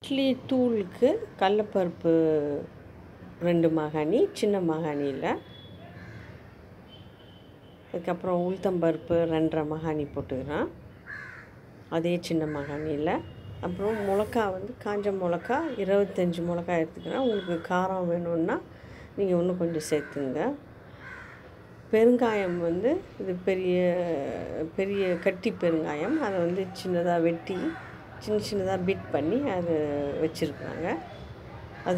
இட்லி தூளுக்கு கடலப்பருப்பு ரெண்டு மாகாணி சின்ன மாகாணியில் அதுக்கப்புறம் உளுத்தம்பருப்பு ரெண்டரை மாகாணி போட்டுக்கிறேன் அதே சின்ன மாகாணியில் அப்புறம் மிளகா வந்து காஞ்ச மிளகா இருபத்தஞ்சி மிளகா எடுத்துக்கிறேன் உங்களுக்கு காரம் வேணும்னா நீங்கள் இன்னும் கொஞ்சம் சேர்த்துங்க பெருங்காயம் வந்து இது பெரிய பெரிய கட்டி பெருங்காயம் அதை வந்து சின்னதாக வெட்டி சின்ன சின்னதாக பிட் பண்ணி அது வச்சுருக்குறாங்க அது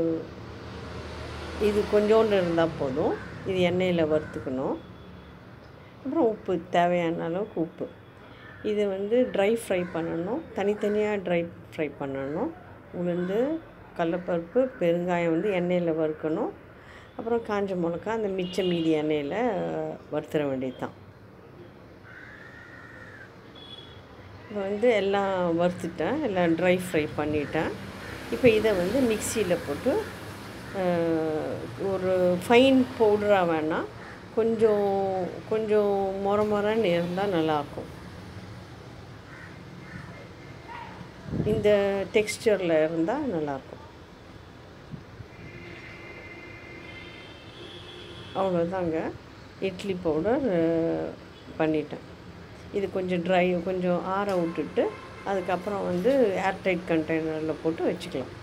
இது கொஞ்சோண்டு இருந்தால் போதும் இது எண்ணெயில் வறுத்துக்கணும் அப்புறம் உப்பு தேவையான அளவுக்கு உப்பு இது வந்து ட்ரை ஃப்ரை பண்ணணும் தனித்தனியாக ட்ரை ஃப்ரை பண்ணணும் உளுந்து கடலப்பருப்பு பெருங்காயம் வந்து எண்ணெயில் வறுக்கணும் அப்புறம் காஞ்ச மிளகா அந்த மிச்ச மீதி எண்ணெயில் வறுத்துற வேண்டியது தான் இப்போ வந்து எல்லாம் வறுத்துட்டேன் எல்லாம் ட்ரை ஃப்ரை பண்ணிட்டேன் இப்போ இதை வந்து மிக்சியில் போட்டு ஒரு ஃபைன் பவுடராக வேணாம் கொஞ்சம் கொஞ்சம் மொர மொரன்னு இருந்தால் நல்லாயிருக்கும் இந்த டெக்ஸ்டரில் இருந்தால் நல்லாயிருக்கும் அவ்வளோதாங்க இட்லி பவுடர் பண்ணிட்டேன் இது கொஞ்சம் ட்ரை கொஞ்சம் ஆற விட்டுட்டு அதுக்கப்புறம் வந்து ஏர்டைட் கண்டெய்னரில் போட்டு வச்சுக்கலாம்